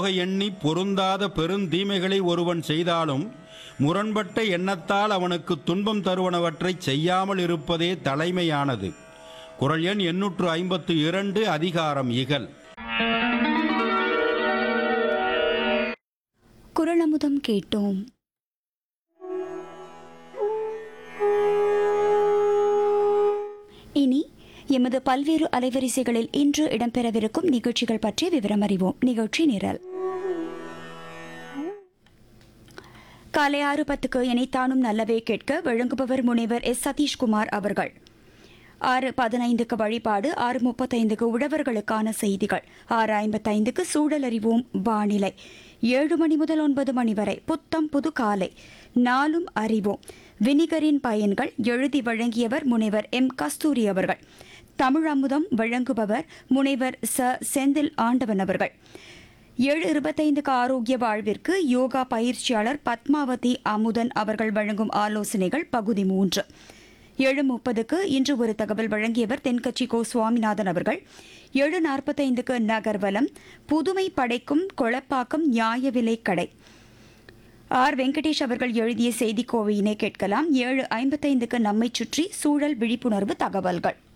எண்ணி பொருந்தாத பெருந்தீமைகளை ஒருவன் செய்தாலும் முரண்பட்ட எண்ணத்தால் அவனுக்கு துன்பம் தருவனவற்றைச் செய்யாமல் இருப்பதே தலைமையானது குரல் எண் எண்ணூற்று ஐம்பத்து இரண்டு அதிகாரம் இகல் குரலமுதம் கேட்டோம் இனி எமது பல்வேறு அலைவரிசைகளில் இன்று இடம்பெறவிருக்கும் நிகழ்ச்சிகள் பற்றிய விவரம் அறிவோம் நிகழ்ச்சி நிரல் காலை ஆறு பத்துக்கு இணைத்தானும் நல்லவே கேட்க வழங்குபவர் முனைவர் எஸ் சதீஷ்குமார் அவர்கள் ஆறு பதினைந்துக்கு வழிபாடு ஆறு முப்பத்தைந்துக்கு உழவர்களுக்கான செய்திகள் ஆறு ஐம்பத்தைந்துக்கு சூழல் அறிவோம் வானிலை ஏழு மணி முதல் ஒன்பது மணி வரை புத்தம் புது காலை நாளும் அறிவோம் வினிகரின் பயன்கள் எழுதி வழங்கியவர் முனைவர் எம் கஸ்தூரி அவர்கள் தமிழ் அமுதம் வழங்குபவர் முனைவர் ச செந்தில் ஆண்டவன் அவர்கள் ஏழு இருபத்தைந்துக்கு ஆரோக்கிய வாழ்விற்கு யோகா பயிற்சியாளர் பத்மாவதி அமுதன் அவர்கள் வழங்கும் ஆலோசனைகள் பகுதி மூன்று ஏழு முப்பதுக்கு இன்று ஒரு தகவல் வழங்கியவர் தென்கட்சி கோ சுவாமிநாதன் அவர்கள் ஏழு நாற்பத்தைந்துக்கு நகர்வலம் புதுமை படைக்கும் கொளப்பாக்கம் நியாய விலை கடை ஆர் வெங்கடேஷ் அவர்கள் எழுதிய செய்தி கோவையினை கேட்கலாம் ஏழு ஐம்பத்தைந்துக்கு நம்மை சுற்றி சூழல் விழிப்புணர்வு தகவல்கள்